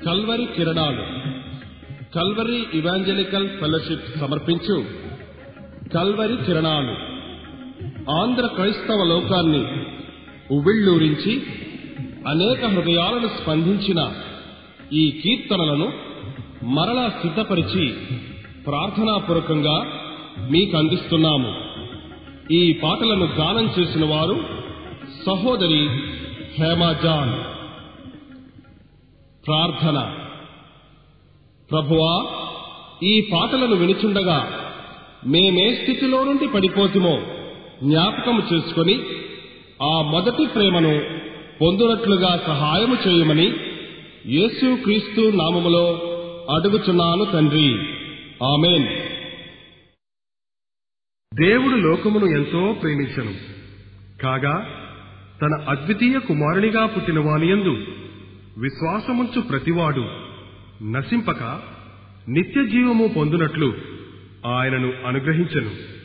Calvary కిరణాలు Calvary evangelical fellowship సమర్పించు Calvary కిరణాలు ఆంధ్ర క్రైస్తవ లోకాన్ని ఉవ్విళ్ళూరించి అనేక హృదయాలను స్పందించిన ఈ కీర్తనలను మరలా సిద్ధపరిచి ప్రార్థనాపూర్వకంగా మీకు అందిస్తున్నాము ఈ పాటలను గానం చేసిన వారు సహోదరి హేమాజాన్ ప్రార్థన ప్రభువా ఈ పాటలను వినుచుండగా మేమే స్థితిలో నుండి పడిపోతుమో జ్ఞాపకము చేసుకొని ఆ మొదటి ప్రేమను పొందునట్లుగా సహాయము చేయమని యేసు క్రీస్తు నామములో అడుగుచున్నాను తండ్రి ఆమెన్ దేవుడు లోకమును ఎంతో ప్రేమించను కాగా తన అద్వితీయ కుమారునిగా పుట్టిన వానియందు విశ్వాసముంచు ప్రతివాడు నశింపక నిత్య జీవము పొందునట్లు ఆయనను అనుగ్రహించను